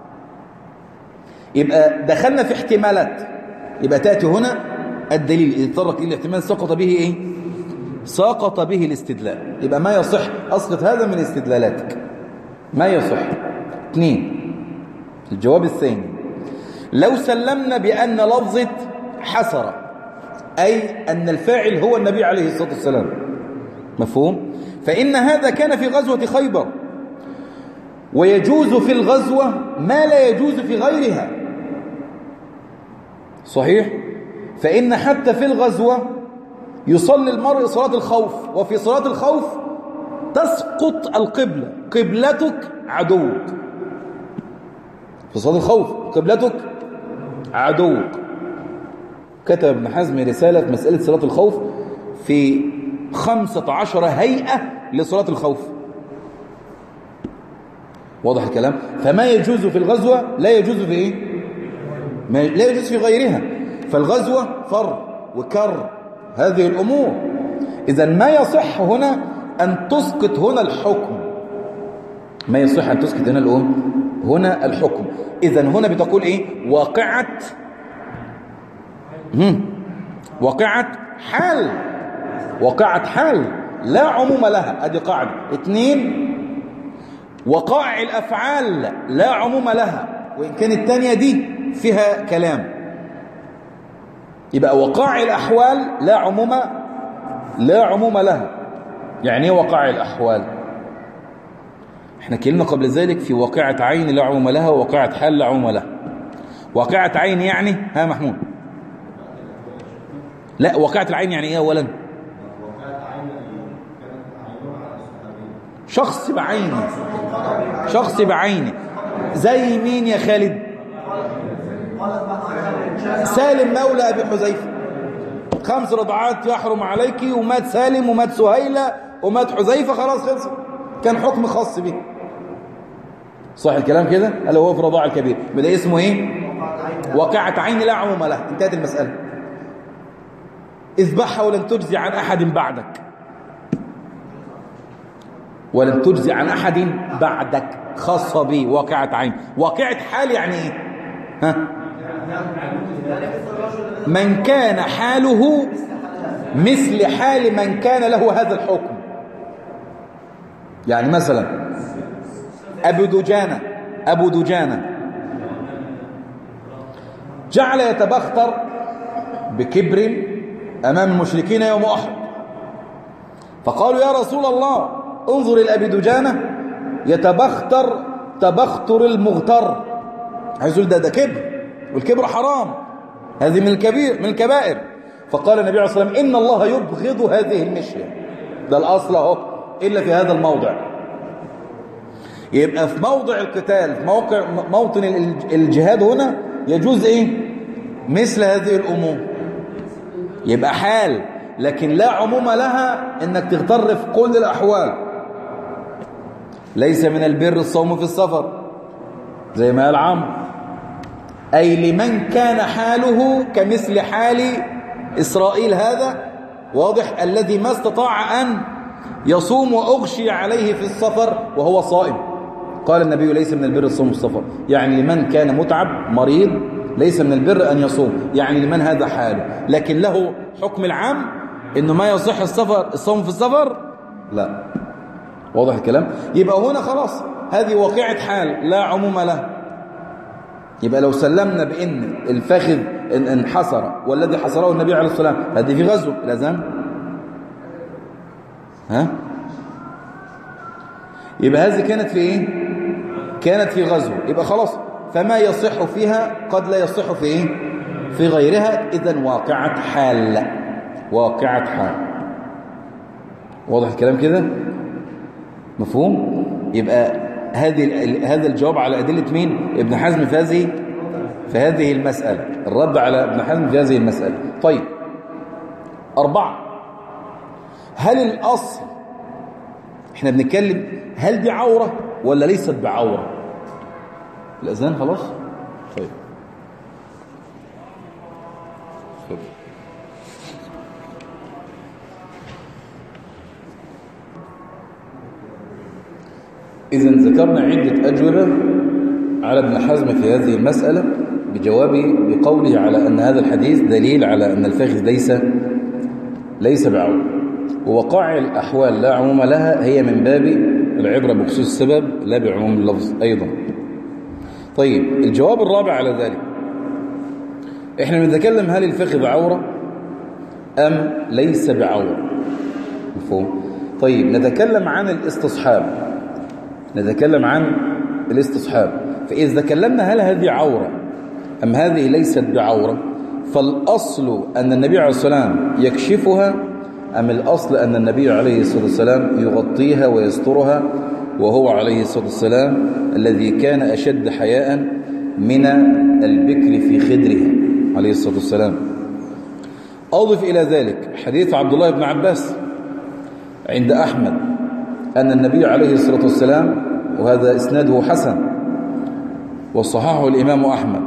Speaker 1: يبقى دخلنا في احتمالات يبقى تأتي هنا الدليل إذا تطرق إلى الاحتمال سقط به إيه سقط به الاستدلال يبقى ما يصح أسقط هذا من استدلالاتك ما يصح اثنين الجواب الثاني لو سلمنا بأن لفظة حسر أي أن الفاعل هو النبي عليه الصلاة والسلام مفهوم فإن هذا كان في غزوة خيبر ويجوز في الغزوة ما لا يجوز في غيرها صحيح فإن حتى في الغزوة يصلي المرء صلاة الخوف وفي صلاة الخوف تسقط القبلة قبلتك عدوك في صلاة الخوف قبلتك عدوك كتب ابن حزم رسالة في مسألة صلاة الخوف في خمسة عشر هيئة لصلاة الخوف واضح الكلام فما يجوز في الغزوة لا يجوز في ايه ما لا يجوز في غيرها فالغزوة فر وكر هذه الأمور إذا ما يصح هنا أن تسقط هنا الحكم ما يصح أن تسقط هنا الأم هنا الحكم إذا هنا بتقول إيه واقعة واقعة حال واقعة حال لا عموم لها ادي قاعدة اثنين وقائع الأفعال لا عموم لها وإن كانت الثانية دي فيها كلام يبقى وقائع الأحوال لا عموم لا عموم لها يعني ايه وقائع الأحوال احنا كلمة قبل ذلك في واقعة عين لا عموم لها وواقعة حال لا عموم لها واقعة عين يعني ها محمود لا واقعة العين يعني ايه اولا شخص بعينه شخص بعينه زي مين يا خالد سالم مولى ابي حذيفه خمس رضعات يحرم عليك ومات سالم ومات سهيلة ومات حذيفه خلاص خلص كان حكم خاص به صح الكلام كده الا هو في رضاع الكبير بدا اسمه ايه واقعة عين لا عموم لها انتهت المسألة اذبحها ولن تجزي عن أحد بعدك ولن تجزي عن أحد بعدك خاصة به واقعة عين واقعة حال يعني ايه ها من كان حاله مثل حال من كان له هذا الحكم يعني مثلا أبو دجانة أبو دجانة جعل يتبختر بكبر أمام المشركين يوم أحد فقالوا يا رسول الله انظر إلى أبي دجانة يتبختر تبختر المغتر عايز يقول ده ده كبر والكبر حرام هذه من الكبير من الكبائر فقال النبي عليه الصلاة والسلام إن الله يبغض هذه المشية ده الأصل اهو إلا في هذا الموضع يبقى في موضع القتال في موقع موطن الجهاد هنا يجوز إيه مثل هذه الأمور يبقى حال لكن لا عموم لها انك تغتر في كل الأحوال ليس من البر الصوم في السفر زي ما قال عمرو أي لمن كان حاله كمثل حال إسرائيل هذا واضح الذي ما استطاع أن يصوم وأغشي عليه في السفر وهو صائم قال النبي ليس من البر الصوم في السفر يعني لمن كان متعب مريض ليس من البر أن يصوم يعني لمن هذا حاله لكن له حكم العام إنه ما يصح السفر الصوم في السفر لا واضح الكلام يبقى هنا خلاص هذه واقعة حال لا عموم له يبقى لو سلمنا بأن الفخذ إن انحصر والذي حصره النبي عليه الصلاة والسلام هذه في غزو لازم ها يبقى هذه كانت في ايه كانت في غزو يبقى خلاص فما يصح فيها قد لا يصح في إيه؟ في غيرها إذا واقعة حال واقعة حال واضح الكلام كده مفهوم يبقى هذه هذا الجواب على أدلة مين ابن حزم في هذه في هذه المسألة الرد على ابن حزم في هذه المسألة طيب أربعة هل الأصل احنا بنتكلم هل دي عورة ولا ليست بعورة الأذان خلاص طيب إذا ذكرنا عدة أجوبة على ابن حزم في هذه المسألة بجوابه بقوله على أن هذا الحديث دليل على أن الفخذ ليس ليس بعون ووقائع الأحوال لا عموم لها هي من باب العبرة بخصوص السبب لا بعموم اللفظ أيضا طيب الجواب الرابع على ذلك احنا بنتكلم هل الفخذ عورة أم ليس بعورة مفهوم طيب نتكلم عن الاستصحاب نتكلم عن الاستصحاب فإذا تكلمنا هل هذه عورة أم هذه ليست بعورة فالأصل أن النبي عليه الصلاة والسلام يكشفها أم الأصل أن النبي عليه الصلاة والسلام يغطيها ويسترها وهو عليه الصلاة والسلام الذي كان أشد حياء من البكر في خدرها عليه الصلاة والسلام أضف إلى ذلك حديث عبد الله بن عباس عند أحمد أن النبي عليه الصلاة والسلام وهذا إسناده حسن وصححه الإمام أحمد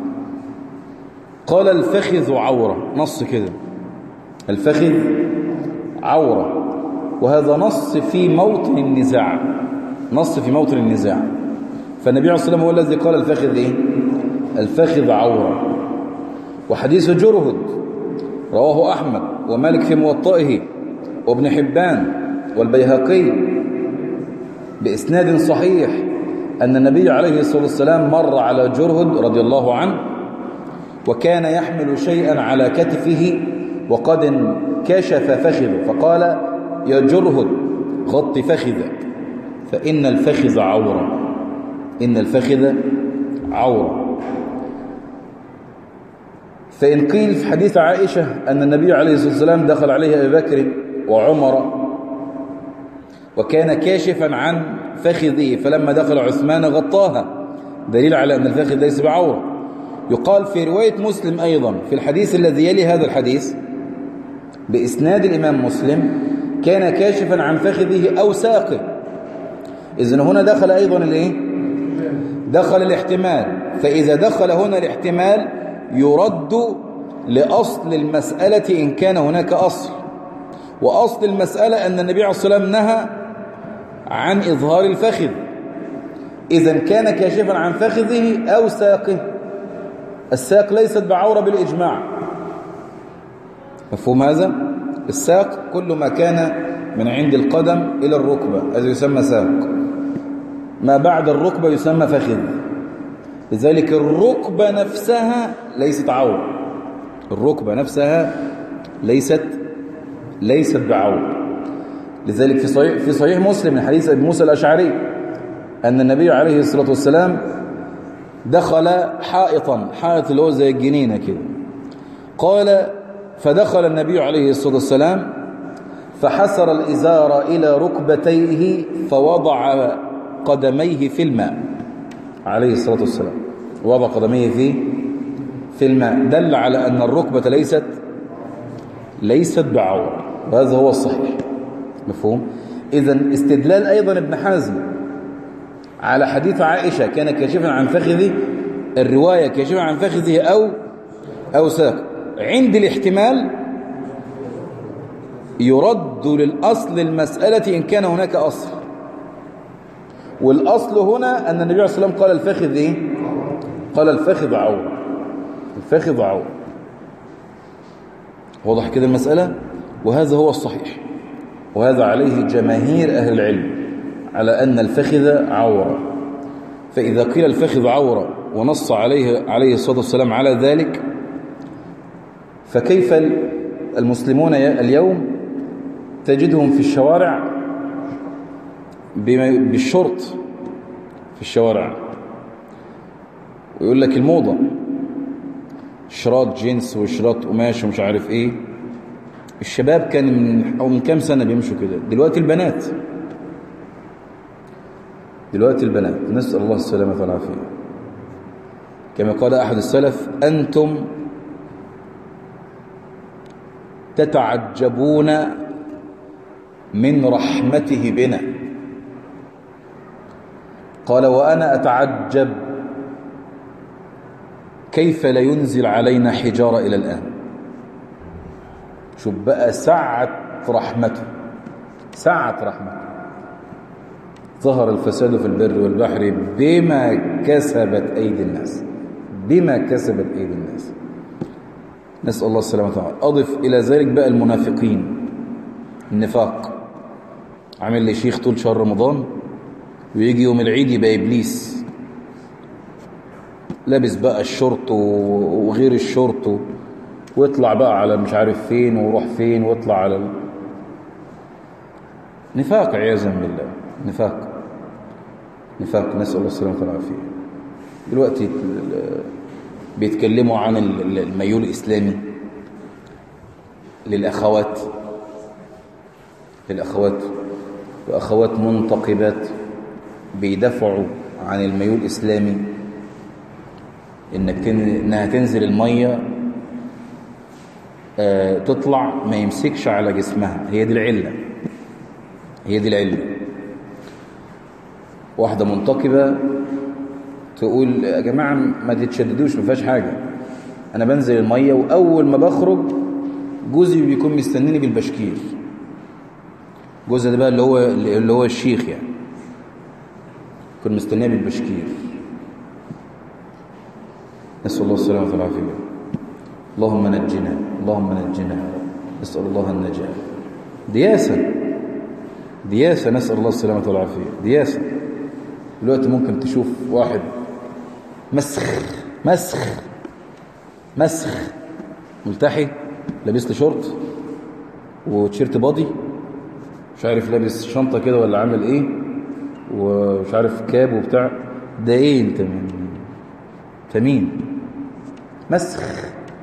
Speaker 1: قال الفخذ عورة نص كده الفخذ عورة وهذا نص في موطن النزاع نص في موطن النزاع فالنبي عليه الصلاة والسلام هو الذي قال الفخذ إيه؟ الفخذ عورة وحديث جرهد رواه أحمد ومالك في موطئه وابن حبان والبيهقي بإسناد صحيح أن النبي عليه الصلاة والسلام مر على جرهد رضي الله عنه وكان يحمل شيئا على كتفه وقد انكشف فخذه فقال يا جرهد غط فخذك فإن الفخذ عورة إن الفخذ عورة فإن قيل في حديث عائشة أن النبي عليه الصلاة والسلام دخل عليه أبي بكر وعمر وكان كاشفا عن فخذه فلما دخل عثمان غطاها دليل على أن الفخذ ليس بعورة يقال في رواية مسلم أيضا في الحديث الذي يلي هذا الحديث بإسناد الإمام مسلم كان كاشفا عن فخذه أو ساقه إذن هنا دخل أيضا الإيه؟ دخل الاحتمال فإذا دخل هنا الاحتمال يرد لأصل المسألة إن كان هناك أصل وأصل المسألة أن النبي عليه الصلاة والسلام نهى عن إظهار الفخذ إذا كان كاشفا عن فخذه أو ساقه الساق ليست بعورة بالإجماع مفهوم هذا؟ الساق كل ما كان من عند القدم إلى الركبة هذا يسمى ساق ما بعد الركبة يسمى فخذ لذلك الركبة نفسها ليست عورة الركبة نفسها ليست ليست بعورة لذلك في صحيح, في صحيح مسلم من حديث أبي موسى الأشعري أن النبي عليه الصلاة والسلام دخل حائطا حائط اللي هو زي الجنينة كده قال فدخل النبي عليه الصلاة والسلام فحسر الإزار إلى ركبتيه فوضع قدميه في الماء عليه الصلاة والسلام وضع قدميه في في الماء دل على أن الركبة ليست ليست بعورة وهذا هو الصحيح مفهوم إذا استدلال أيضا ابن حازم على حديث عائشة كان كاشفا عن فخذه الرواية كاشفا عن فخذه أو أو ساق عند الاحتمال يرد للأصل المسألة إن كان هناك أصل والأصل هنا أن النبي عليه الصلاة والسلام قال الفخذ إيه؟ قال الفخذ عور الفخذ عور واضح كده المسألة وهذا هو الصحيح وهذا عليه جماهير أهل العلم على أن الفخذ عورة فإذا قيل الفخذ عورة ونص عليه عليه الصلاة والسلام على ذلك فكيف المسلمون اليوم تجدهم في الشوارع بالشرط في الشوارع ويقول لك الموضة شراط جنس وشراط قماش ومش عارف ايه الشباب كان من او من كام سنة بيمشوا كده دلوقتي البنات دلوقتي البنات نسأل الله السلامة والعافية كما قال أحد السلف أنتم تتعجبون من رحمته بنا قال وأنا أتعجب كيف لا ينزل علينا حجارة إلى الآن شوف بقى سعة رحمته سعة رحمته ظهر الفساد في البر والبحر بما كسبت أيدي الناس بما كسبت أيدي الناس نسأل الله السلامة والعافية أضف إلى ذلك بقى المنافقين النفاق عامل لي شيخ طول شهر رمضان ويجي يوم العيد يبقى إبليس لابس بقى الشرط وغير الشرط ويطلع بقى على مش عارف فين ويروح فين ويطلع على ال... نفاق عياذا بالله نفاق نفاق نسأل الله السلامة والعافية دلوقتي بيتكلموا عن الميول الإسلامي للأخوات للأخوات وأخوات منتقبات بيدافعوا عن الميول الإسلامي إنك تن... إنها تنزل المية آه تطلع ما يمسكش على جسمها هي دي العلة هي دي العلة واحدة منتقبة تقول يا جماعة ما تتشددوش ما فيهاش حاجة أنا بنزل المية وأول ما بخرج جوزي بيكون مستنيني بالبشكير جوزها ده بقى اللي هو اللي هو الشيخ يعني يكون مستنيه بالبشكير نسأل الله السلامة والعافية اللهم نجنا اللهم نجنا نسأل الله النجاة دياسة دياسة نسأل الله السلامة والعافية دياسة دلوقتي ممكن تشوف واحد مسخ مسخ مسخ ملتحي لابس له شورت وتيشيرت بادي مش عارف لابس شنطة كده ولا عامل ايه ومش عارف كاب وبتاع ده ايه انت مين انت مين مسخ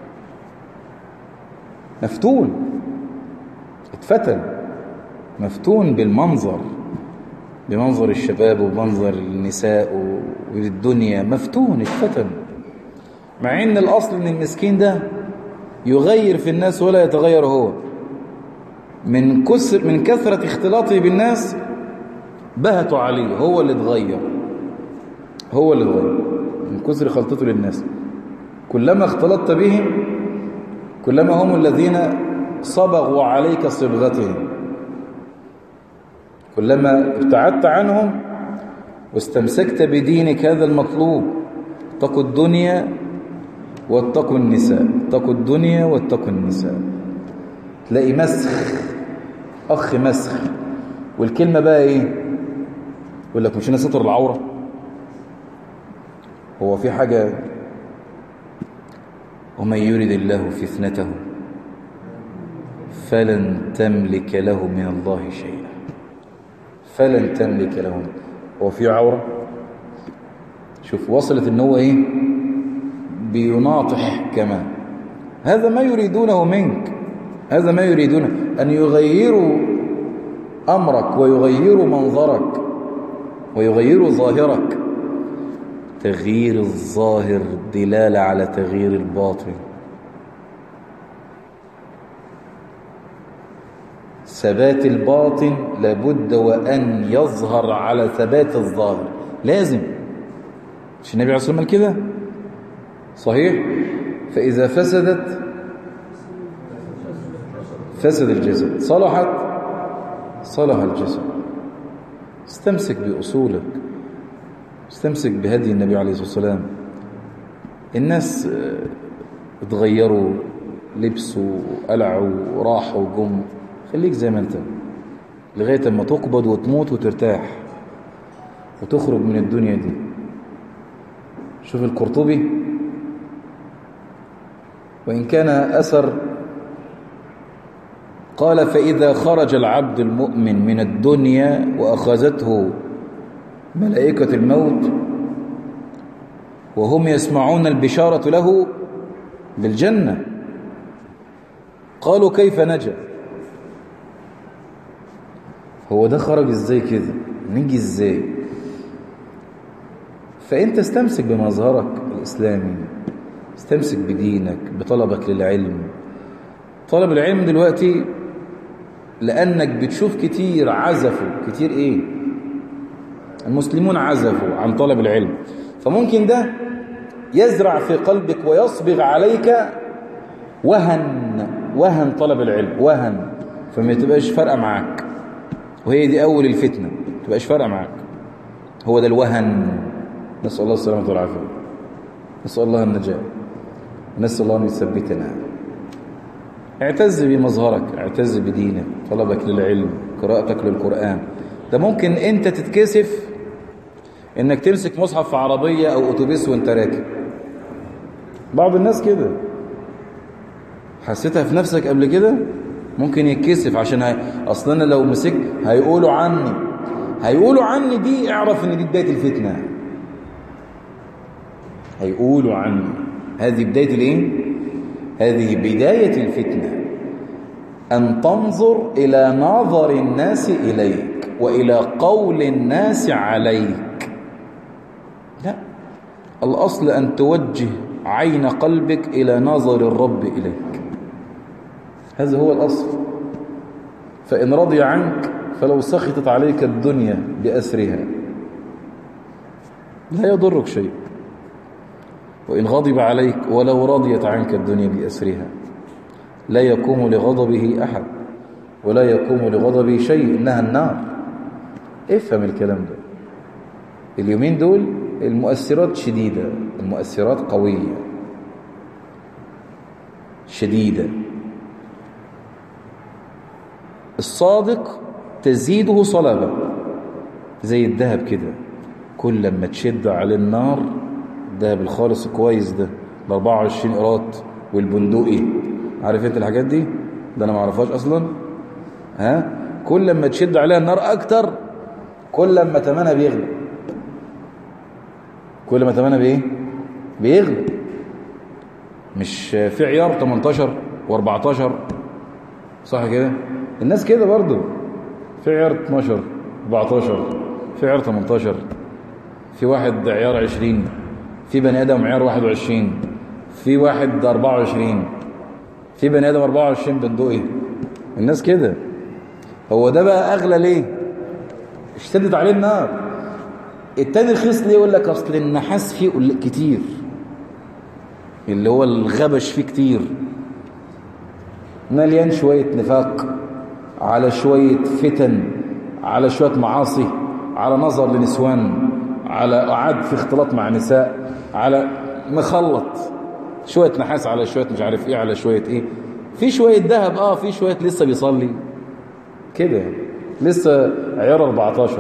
Speaker 1: مفتون اتفتن مفتون بالمنظر بمنظر الشباب وبمنظر النساء والدنيا مفتون اتفتن مع ان الاصل ان المسكين ده يغير في الناس ولا يتغير هو من كسر من كثرة اختلاطه بالناس بهتوا عليه هو اللي اتغير هو اللي اتغير من كثر خلطته للناس كلما اختلطت بهم كلما هم الذين صبغوا عليك صبغتهم كلما ابتعدت عنهم واستمسكت بدينك هذا المطلوب اتقوا الدنيا واتقوا النساء اتقوا الدنيا واتقوا النساء تلاقي مسخ أخ مسخ والكلمة بقى إيه يقول لك مش هنا ستر العورة هو في حاجة ومن يرد الله فتنته فلن تملك له من الله شيئا فلن تملك له هو في عورة شوف وصلت ان هو ايه بيناطح كمان هذا ما يريدونه منك هذا ما يريدونه أن يغيروا أمرك ويغيروا منظرك ويغيروا ظاهرك تغيير الظاهر دلالة على تغيير الباطن ثبات الباطن لابد وأن يظهر على ثبات الظاهر لازم مش النبي عليه الصلاة والسلام كده صحيح فإذا فسدت فسد الجسد صلحت صلح الجسد استمسك بأصولك استمسك بهدي النبي عليه الصلاة والسلام الناس اتغيروا لبسوا وقلعوا وراحوا وجم خليك زي ما انت لغاية ما تقبض وتموت وترتاح وتخرج من الدنيا دي شوف القرطبي وإن كان أثر قال فإذا خرج العبد المؤمن من الدنيا وأخذته ملائكة الموت وهم يسمعون البشارة له بالجنة قالوا كيف نجا هو ده خرج ازاي كده نجي ازاي فانت استمسك بمظهرك الاسلامي استمسك بدينك بطلبك للعلم طلب العلم دلوقتي لانك بتشوف كتير عزفوا كتير ايه المسلمون عزفوا عن طلب العلم فممكن ده يزرع في قلبك ويصبغ عليك وهن وهن طلب العلم وهن فما تبقاش فارقه معاك وهي دي أول الفتنة ما تبقاش فارقه معاك هو ده الوهن نسأل الله السلامة والعافية نسأل الله النجاة نسأل الله أن يثبتنا اعتز بمظهرك اعتز بدينك طلبك للعلم قراءتك للقرآن ده ممكن انت تتكسف انك تمسك مصحف في عربية او اتوبيس وانت راكب بعض الناس كده حسيتها في نفسك قبل كده ممكن يتكسف عشان هي... اصلا لو مسك هيقولوا عني هيقولوا عني دي اعرف ان دي بداية الفتنة هيقولوا عني هذه بداية الايه هذه بداية الفتنة أن تنظر إلى نظر الناس إليك وإلى قول الناس عليك لا الأصل أن توجه عين قلبك إلى نظر الرب إليك هذا هو الأصل فإن رضي عنك فلو سخطت عليك الدنيا بأسرها لا يضرك شيء وإن غضب عليك ولو رضيت عنك الدنيا بأسرها لا يقوم لغضبه أحد ولا يقوم لغضبه شيء إنها النار افهم الكلام ده اليومين دول المؤثرات شديدة المؤثرات قوية شديدة الصادق تزيده صلابة زي الذهب كده كل لما تشد على النار الذهب الخالص كويس ده ب 24 قراط والبندقي عارف انت الحاجات دي ده انا ما اعرفهاش اصلا ها كل لما تشد عليها النار اكتر كل لما ثمنها بيغلى كل ما ثمنها بايه بيغلى مش في عيار 18 و14 صح كده الناس كده برضو في عيار 12 14 في عيار 18 في واحد عيار 20 في بني ادم عيار 21 في واحد 24 في بني ادم 24 بندقي الناس كده هو ده بقى اغلى ليه اشتدت عليه النار التاني رخيص ليه يقول لك اصل النحاس فيه كتير اللي هو الغبش فيه كتير مليان شوية نفاق على شوية فتن على شوية معاصي على نظر لنسوان على قعد في اختلاط مع نساء على مخلط شوية نحاس على شوية مش عارف ايه على شوية ايه في شوية ذهب اه في شوية لسه بيصلي كده لسه عيار 14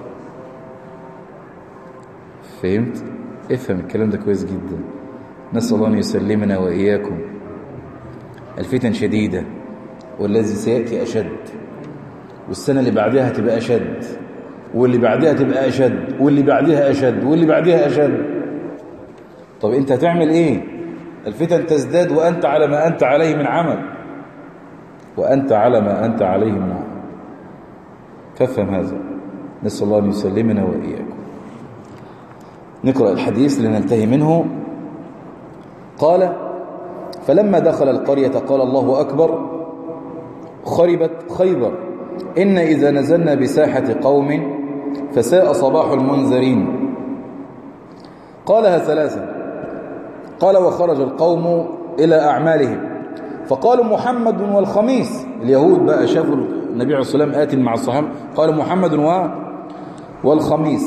Speaker 1: فهمت افهم الكلام ده كويس جدا نسأل الله أن يسلمنا وإياكم الفتن شديدة والذي سيأتي أشد والسنة اللي بعدها هتبقى أشد واللي بعدها تبقى أشد واللي بعدها أشد واللي بعدها أشد طب أنت هتعمل إيه الفتن تزداد وأنت على ما أنت عليه من عمل وأنت على ما أنت عليه من عمل فافهم هذا نسأل الله أن يسلمنا وإياكم نقرأ الحديث لننتهي منه قال فلما دخل القرية قال الله أكبر خربت خيبر إن إذا نزلنا بساحة قوم فساء صباح المنذرين قالها ثلاثا قال وخرج القوم إلى أعمالهم فقالوا محمد والخميس اليهود بقى شافوا النبي عليه الصلاة والسلام آت مع الصحابة قالوا محمد و والخميس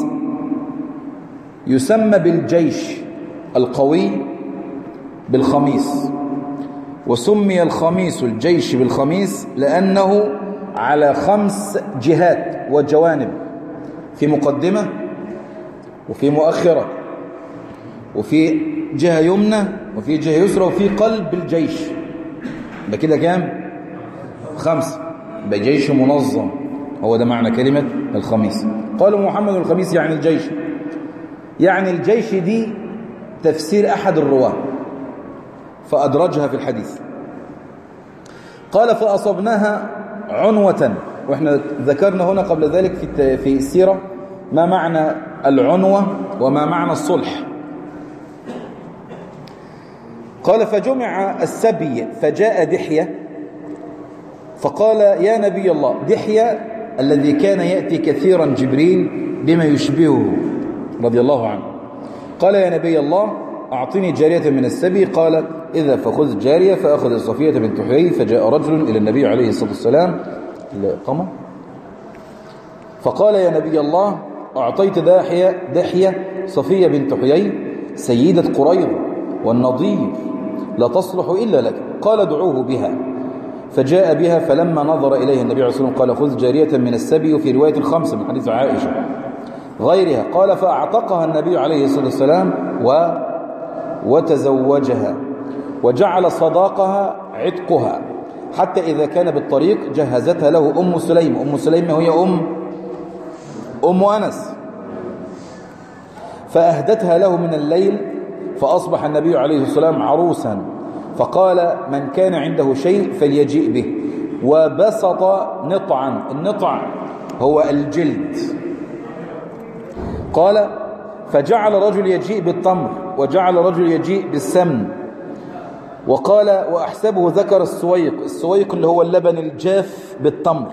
Speaker 1: يسمى بالجيش القوي بالخميس وسمي الخميس الجيش بالخميس لأنه على خمس جهات وجوانب في مقدمة وفي مؤخرة وفي جهة يمنى وفي جهة يسرى وفي قلب الجيش يبقى كده كام خمسة يبقى جيش منظم هو ده معنى كلمة الخميس قالوا محمد الخميس يعني الجيش يعني الجيش دي تفسير أحد الرواه فأدرجها في الحديث قال فأصبناها عنوة وإحنا ذكرنا هنا قبل ذلك في في السيرة ما معنى العنوة وما معنى الصلح قال فجمع السبي فجاء دحية فقال يا نبي الله دحية الذي كان يأتي كثيرا جبريل بما يشبهه رضي الله عنه قال يا نبي الله أعطني جارية من السبي قال إذا فخذ جارية فأخذ صفية بنت حيي فجاء رجل إلى النبي عليه الصلاة والسلام القمر فقال يا نبي الله أعطيت داحية, داحية صفية بنت حيي سيدة قريظ والنضير لا تصلح إلا لك قال دعوه بها فجاء بها فلما نظر إليه النبي عليه الصلاة والسلام قال خذ جارية من السبي وفي رواية الخمسة من حديث عائشة غيرها قال فأعتقها النبي عليه الصلاة والسلام و وتزوجها وجعل صداقها عتقها حتى إذا كان بالطريق جهزتها له أم سليم أم سليم هي أم أم أنس فأهدتها له من الليل فأصبح النبي عليه الصلاة والسلام عروسا فقال من كان عنده شيء فليجيء به وبسط نطعا النطع هو الجلد قال فجعل رجل يجيء بالتمر وجعل رجل يجيء بالسمن وقال وأحسبه ذكر السويق السويق اللي هو اللبن الجاف بالتمر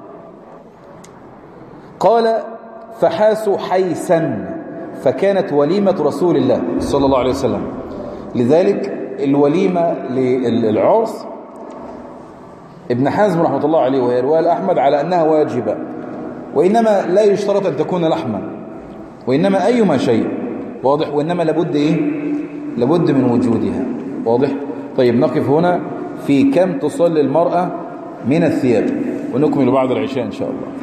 Speaker 1: قال فحاسوا حيسا فكانت وليمة رسول الله صلى الله عليه وسلم لذلك الوليمة للعرس ابن حزم رحمة الله عليه وهي رواية أحمد على أنها واجبة وإنما لا يشترط أن تكون لحما وإنما أيما شيء واضح وإنما لابد إيه لابد من وجودها واضح طيب نقف هنا في كم تصلي المرأة من الثياب ونكمل بعد العشاء إن شاء الله